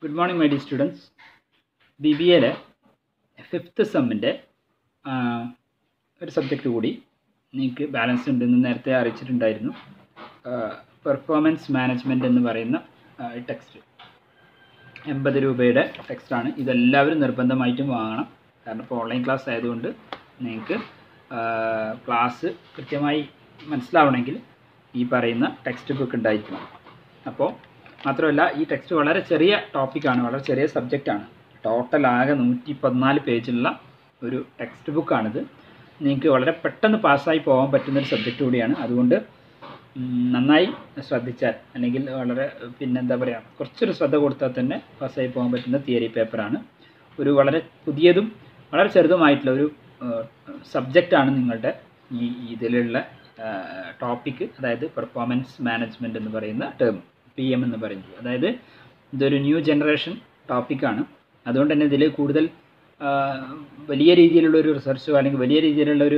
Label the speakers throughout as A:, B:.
A: good morning my dear students B B എയിലെ fifth സെമ്മിൻ്റെ ഒരു സബ്ജക്റ്റ് കൂടി നിങ്ങൾക്ക് ബാലൻസ് ഉണ്ടെന്ന് നേരത്തെ അറിയിച്ചിട്ടുണ്ടായിരുന്നു പെർഫോമൻസ് മാനേജ്മെൻറ്റ് എന്ന് പറയുന്ന ടെക്സ്റ്റ് എൺപത് രൂപയുടെ ടെക്സ്റ്റാണ് ഇതെല്ലാവരും നിർബന്ധമായിട്ടും വാങ്ങണം കാരണം ഇപ്പോൾ ഓൺലൈൻ ക്ലാസ് ആയതുകൊണ്ട് നിങ്ങൾക്ക് ക്ലാസ് കൃത്യമായി മനസ്സിലാവണമെങ്കിൽ ഈ പറയുന്ന ടെക്സ്റ്റ് ബുക്ക് ഉണ്ടായിരിക്കണം അപ്പോൾ മാത്രമല്ല ഈ ടെക്സ്റ്റ് വളരെ ചെറിയ ടോപ്പിക്കാണ് വളരെ ചെറിയ സബ്ജക്റ്റാണ് ടോട്ടൽ ആകെ നൂറ്റി പതിനാല് പേജുള്ള ഒരു ടെക്സ്റ്റ് ബുക്കാണിത് നിങ്ങൾക്ക് വളരെ പെട്ടെന്ന് പാസ്സായി പോകാൻ പറ്റുന്ന ഒരു സബ്ജക്റ്റ് കൂടിയാണ് അതുകൊണ്ട് നന്നായി ശ്രദ്ധിച്ചാൽ അല്ലെങ്കിൽ വളരെ പിന്നെ എന്താ പറയുക കുറച്ചൊരു ശ്രദ്ധ കൊടുത്താൽ തന്നെ പാസ്സായി പോകാൻ പറ്റുന്ന തിയറി പേപ്പറാണ് ഒരു വളരെ പുതിയതും വളരെ ചെറുതുമായിട്ടുള്ള ഒരു സബ്ജക്റ്റാണ് നിങ്ങളുടെ ഈ ഇതിലുള്ള ടോപ്പിക്ക് അതായത് പെർഫോമൻസ് മാനേജ്മെൻറ്റ് എന്ന് പറയുന്ന ടേം പി എം എന്ന് പറയുന്നത് അതായത് ഇതൊരു ന്യൂ ജനറേഷൻ ടോപ്പിക്കാണ് അതുകൊണ്ട് തന്നെ ഇതിൽ കൂടുതൽ വലിയ രീതിയിലുള്ള ഒരു റിസർച്ചോ അല്ലെങ്കിൽ വലിയ രീതിയിലുള്ള ഒരു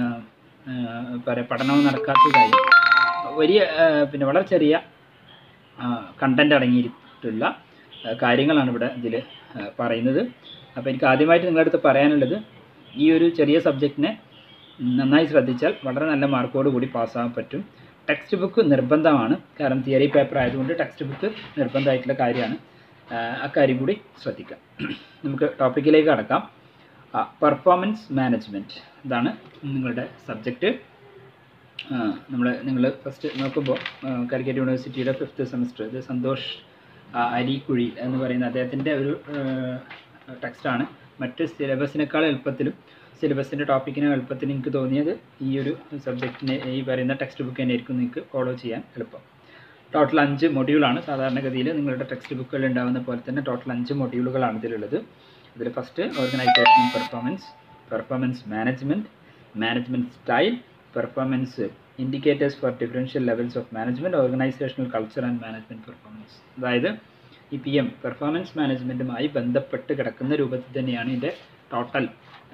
A: പറയാം പഠനവും നടക്കാത്തതായി വലിയ പിന്നെ വളരെ ചെറിയ കണ്ടൻ്റ് അടങ്ങിയിട്ടുള്ള കാര്യങ്ങളാണ് ഇവിടെ ഇതിൽ പറയുന്നത് അപ്പോൾ എനിക്ക് ആദ്യമായിട്ട് നിങ്ങളുടെ അടുത്ത് പറയാനുള്ളത് ഈ ഒരു ചെറിയ സബ്ജക്റ്റിനെ നന്നായി ശ്രദ്ധിച്ചാൽ വളരെ നല്ല മാർക്കോട് കൂടി പാസ്സാകാൻ പറ്റും ടെക്സ്റ്റ് ബുക്ക് നിർബന്ധമാണ് കാരണം തിയറി പേപ്പർ ആയതുകൊണ്ട് ടെക്സ്റ്റ് ബുക്ക് നിർബന്ധമായിട്ടുള്ള കാര്യമാണ് അക്കാര്യം കൂടി ശ്രദ്ധിക്കാം നമുക്ക് ടോപ്പിക്കിലേക്ക് കടക്കാം പെർഫോമൻസ് മാനേജ്മെൻറ്റ് ഇതാണ് നിങ്ങളുടെ സബ്ജക്റ്റ് നമ്മൾ നിങ്ങൾ ഫസ്റ്റ് നോക്കുമ്പോൾ കാലിക്കറ്റ് യൂണിവേഴ്സിറ്റിയുടെ ഫിഫ്ത്ത് സെമസ്റ്റർ ഇത് സന്തോഷ് അരിക്കുഴി എന്ന് പറയുന്ന അദ്ദേഹത്തിൻ്റെ ഒരു ടെക്സ്റ്റാണ് മറ്റ് സിലബസിനേക്കാൾ എളുപ്പത്തിലും സിലബസിൻ്റെ ടോപ്പിക്കിന് എളുപ്പത്തിൽ എനിക്ക് തോന്നിയത് ഈ ഒരു സബ്ജക്റ്റിനെ ഈ പറയുന്ന ടെക്സ്റ്റ് ബുക്ക് തന്നെ ആയിരിക്കും നിങ്ങൾക്ക് ഫോളോ ചെയ്യാൻ എളുപ്പം ടോട്ടൽ അഞ്ച് മൊഡ്യൂളാണ് സാധാരണഗതിയിൽ നിങ്ങളുടെ ടെക്സ്റ്റ് ബുക്കുകളിൽ ഉണ്ടാകുന്ന പോലെ തന്നെ ടോട്ടൽ അഞ്ച് മൊഡ്യൂളുകളാണ് ഇതിലുള്ളത് ഇതിൽ first organisation performance performance management management style performance indicators for differential levels of management organisational culture and management performance അതായത് ഈ പി എം പെർഫോമൻസ് മാനേജ്മെൻറ്റുമായി ബന്ധപ്പെട്ട് കിടക്കുന്ന രൂപത്തിൽ തന്നെയാണ് ഇതിൻ്റെ ടോട്ടൽ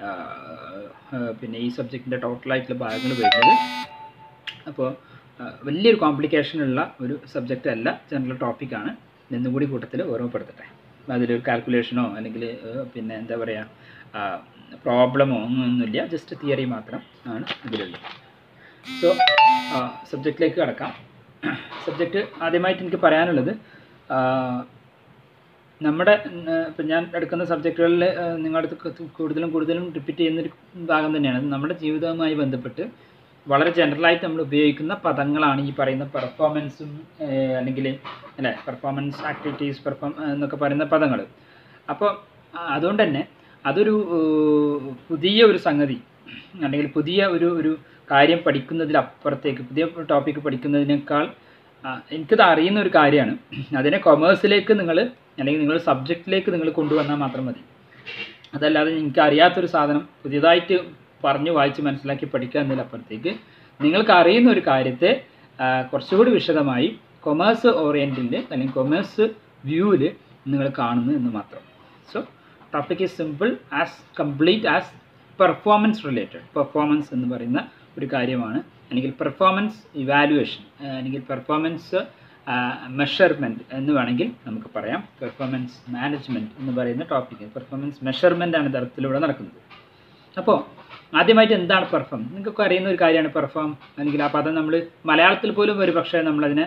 A: പിന്നെ ഈ സബ്ജക്റ്റിൻ്റെ ടോട്ടലായിട്ടുള്ള ഭാഗങ്ങൾ വരുന്നത് അപ്പോൾ വലിയൊരു കോംപ്ലിക്കേഷൻ ഉള്ള ഒരു സബ്ജക്റ്റ് അല്ല ജനറൽ ടോപ്പിക്കാണ് എന്നും കൂടി കൂട്ടത്തിൽ ഓർമ്മപ്പെടുത്തട്ടെ അതിലൊരു കാൽക്കുലേഷനോ അല്ലെങ്കിൽ പിന്നെ എന്താ പറയുക പ്രോബ്ലമോ ഒന്നുമില്ല ജസ്റ്റ് തിയറി മാത്രം ആണ് ഇതിലുള്ളത് സോ സബ്ജക്റ്റിലേക്ക് കടക്കാം സബ്ജക്റ്റ് ആദ്യമായിട്ട് എനിക്ക് പറയാനുള്ളത് നമ്മുടെ ഇപ്പം ഞാൻ എടുക്കുന്ന സബ്ജക്റ്റുകളിൽ നിങ്ങളുടെ കൂടുതലും കൂടുതലും റിപ്പീറ്റ് ചെയ്യുന്നൊരു ഭാഗം തന്നെയാണ് നമ്മുടെ ജീവിതവുമായി ബന്ധപ്പെട്ട് വളരെ ജനറലായിട്ട് നമ്മൾ ഉപയോഗിക്കുന്ന പദങ്ങളാണ് ഈ പറയുന്ന പെർഫോമൻസും അല്ലെങ്കിൽ അല്ലേ പെർഫോമൻസ് ആക്ടിവിറ്റീസ് പെർഫോം എന്നൊക്കെ പറയുന്ന പദങ്ങൾ അപ്പോൾ അതുകൊണ്ട് തന്നെ അതൊരു പുതിയ ഒരു സംഗതി അല്ലെങ്കിൽ പുതിയ ഒരു ഒരു കാര്യം പഠിക്കുന്നതിലപ്പുറത്തേക്ക് പുതിയ ടോപ്പിക്ക് പഠിക്കുന്നതിനേക്കാൾ എനിക്കത് അറിയുന്ന ഒരു കാര്യമാണ് അതിനെ കൊമേഴ്സിലേക്ക് നിങ്ങൾ അല്ലെങ്കിൽ നിങ്ങൾ സബ്ജക്റ്റിലേക്ക് നിങ്ങൾ കൊണ്ടുവന്നാൽ മാത്രം മതി അതല്ലാതെ എനിക്ക് അറിയാത്തൊരു സാധനം പുതിയതായിട്ട് പറഞ്ഞു വായിച്ച് മനസ്സിലാക്കി പഠിക്കുക എന്നതിലപ്പുറത്തേക്ക് നിങ്ങൾക്ക് അറിയുന്ന ഒരു കാര്യത്തെ കുറച്ചുകൂടി വിശദമായി കൊമേഴ്സ് ഓറിയൻറ്റിൽ അല്ലെങ്കിൽ കൊമേഴ്സ് വ്യൂവിൽ നിങ്ങൾ കാണുന്നു എന്ന് മാത്രം so topic is simple as complete as performance related performance എന്ന് പറയുന്ന ഒരു കാര്യമാണ് അല്ലെങ്കിൽ പെർഫോമൻസ് ഇവാലുവേഷൻ അല്ലെങ്കിൽ പെർഫോമൻസ് മെഷർമെൻറ്റ് എന്ന് വേണമെങ്കിൽ നമുക്ക് പറയാം പെർഫോമൻസ് മാനേജ്മെൻറ്റ് എന്ന് പറയുന്ന ടോപ്പിക്ക് പെർഫോമൻസ് മെഷർമെൻ്റ് ആണ് തരത്തിലൂടെ നടക്കുന്നത് അപ്പോൾ ആദ്യമായിട്ട് എന്താണ് പെർഫോം നിങ്ങൾക്കൊക്കെ അറിയുന്ന ഒരു കാര്യമാണ് പെർഫോം അല്ലെങ്കിൽ ആ പദം നമ്മൾ മലയാളത്തിൽ പോലും ഒരു പക്ഷേ നമ്മളതിനെ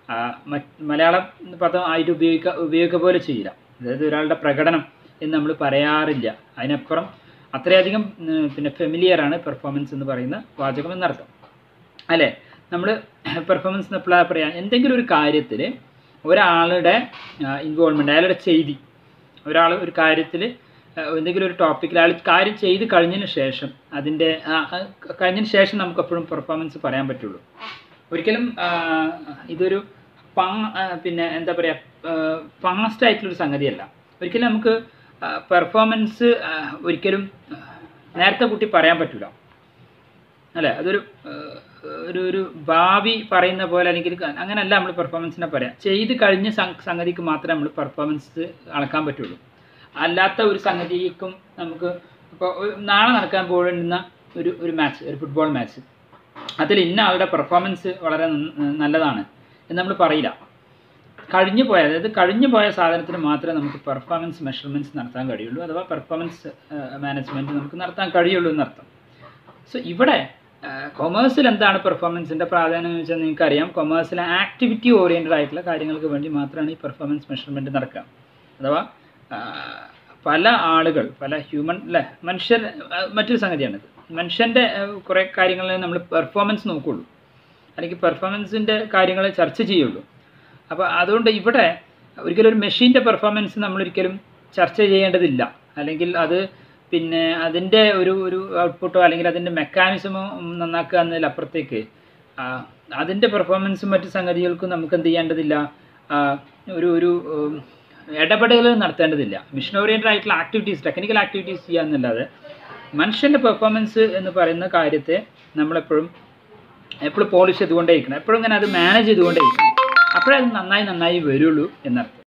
A: മലയാളം പദം ആയിട്ട് ഉപയോഗിക്കുക ഉപയോഗിക്കുക പോലെ ചെയ്യില്ല അതായത് ഒരാളുടെ പ്രകടനം എന്ന് നമ്മൾ പറയാറില്ല അതിനപ്പുറം അത്രയധികം പിന്നെ ഫെമിലിയറാണ് പെർഫോമൻസ് എന്ന് പറയുന്ന വാചകം എന്നർത്ഥം അല്ലേ നമ്മൾ പെർഫോമൻസ് എപ്പോഴാണ് പറയാം എന്തെങ്കിലും ഒരു കാര്യത്തിൽ ഒരാളുടെ ഇൻവോൾവ്മെൻറ്റ് അയാളുടെ ചെയ്തി ഒരാൾ ഒരു കാര്യത്തിൽ എന്തെങ്കിലും ഒരു ടോപ്പിക്കിൽ അയാൾ കാര്യം ചെയ്ത് കഴിഞ്ഞതിന് ശേഷം അതിൻ്റെ കഴിഞ്ഞതിന് ശേഷം നമുക്ക് എപ്പോഴും പെർഫോമൻസ് പറയാൻ പറ്റുള്ളൂ ഒരിക്കലും ഇതൊരു പാ പിന്നെ എന്താ പറയുക ഫാസ്റ്റ് ആയിട്ടുള്ളൊരു സംഗതിയല്ല ഒരിക്കലും നമുക്ക് പെർഫോമൻസ് ഒരിക്കലും നേരത്തെ കൂട്ടി പറയാൻ പറ്റില്ല അല്ലേ അതൊരു ഒരു ഒരു ഭാവി പറയുന്ന പോലെ അല്ലെങ്കിൽ അങ്ങനെയല്ല നമ്മൾ പെർഫോമൻസിനെ പറയാം ചെയ്ത് കഴിഞ്ഞ സംഗതിക്ക് മാത്രമേ നമ്മൾ പെർഫോമൻസ് അളക്കാൻ പറ്റുള്ളൂ അല്ലാത്ത ഒരു സംഗതിക്കും നമുക്ക് ഇപ്പോൾ നാളെ നടക്കാൻ പോകുന്ന ഒരു ഒരു മാച്ച് ഒരു ഫുട്ബോൾ മാച്ച് അതിൽ ഇന്ന ആളുടെ പെർഫോമൻസ് വളരെ നല്ലതാണ് എന്ന് നമ്മൾ പറയില്ല കഴിഞ്ഞു പോയ അതായത് കഴിഞ്ഞു പോയ സാധനത്തിന് മാത്രമേ നമുക്ക് പെർഫോമൻസ് മെഷർമെൻറ്റ്സ് നടത്താൻ കഴിയുള്ളൂ അഥവാ പെർഫോമൻസ് മാനേജ്മെൻറ്റ് നമുക്ക് നടത്താൻ കഴിയുള്ളൂ എന്നർത്ഥം സോ ഇവിടെ കൊമേഴ്സിൽ എന്താണ് പെർഫോമൻസിൻ്റെ പ്രാധാന്യം എന്ന് വെച്ചാൽ നിങ്ങൾക്കറിയാം കൊമേഴ്സിലെ ആക്ടിവിറ്റി ഓറിയൻറ്റഡ് ആയിട്ടുള്ള കാര്യങ്ങൾക്ക് വേണ്ടി മാത്രമാണ് ഈ പെർഫോമൻസ് മെഷർമെൻറ്റ് നടക്കുക അഥവാ ആ, പല ആളുകൾ പല ഹ്യൂമൻ അല്ലേ മനുഷ്യർ ആ, മറ്റൊരു സംഗതിയാണിത് മനുഷ്യൻ്റെ കുറേ കാര്യങ്ങളിൽ നമ്മൾ പെർഫോമൻസ് നോക്കുള്ളൂ അല്ലെങ്കിൽ പെർഫോമൻസിൻ്റെ കാര്യങ്ങൾ ചർച്ച ചെയ്യുള്ളൂ അപ്പോൾ അതുകൊണ്ട് ഇവിടെ ഒരിക്കലും ഒരു മെഷീൻ്റെ പെർഫോമൻസ് നമ്മളൊരിക്കലും ചർച്ച ചെയ്യേണ്ടതില്ല അല്ലെങ്കിൽ അത് പിന്നെ അതിൻ്റെ ഒരു ഒരു ഔട്ട്പുട്ടോ അല്ലെങ്കിൽ അതിൻ്റെ മെക്കാനിസമോ നന്നാക്കുക എന്നതിലപ്പുറത്തേക്ക് ആ, അതിൻ്റെ പെർഫോമൻസും മറ്റു സംഗതികൾക്കും നമുക്ക് എന്ത് ചെയ്യേണ്ടതില്ല ആ, ഒരു ഒരു ഉം, ഇടപെടലുകൾ നടത്തേണ്ടതില്ല മിഷൻ ഓറിയൻറ്റഡ് ആയിട്ടുള്ള ആക്ടിവിറ്റീസ് ടെക്നിക്കൽ ആക്ടിവിറ്റീസ് ചെയ്യാന്നല്ലാതെ മനുഷ്യൻ്റെ പെർഫോമൻസ് എന്ന് പറയുന്ന കാര്യത്തെ നമ്മളെപ്പോഴും എപ്പോഴും പോളിഷ് ചെയ്തുകൊണ്ടേയിരിക്കണം എപ്പോഴും ഇങ്ങനെ അത് മാനേജ് ചെയ്തുകൊണ്ടേയിരിക്കണം അപ്പോഴേ അത് നന്നായി നന്നായി വരുള്ളൂ എന്നർത്ഥം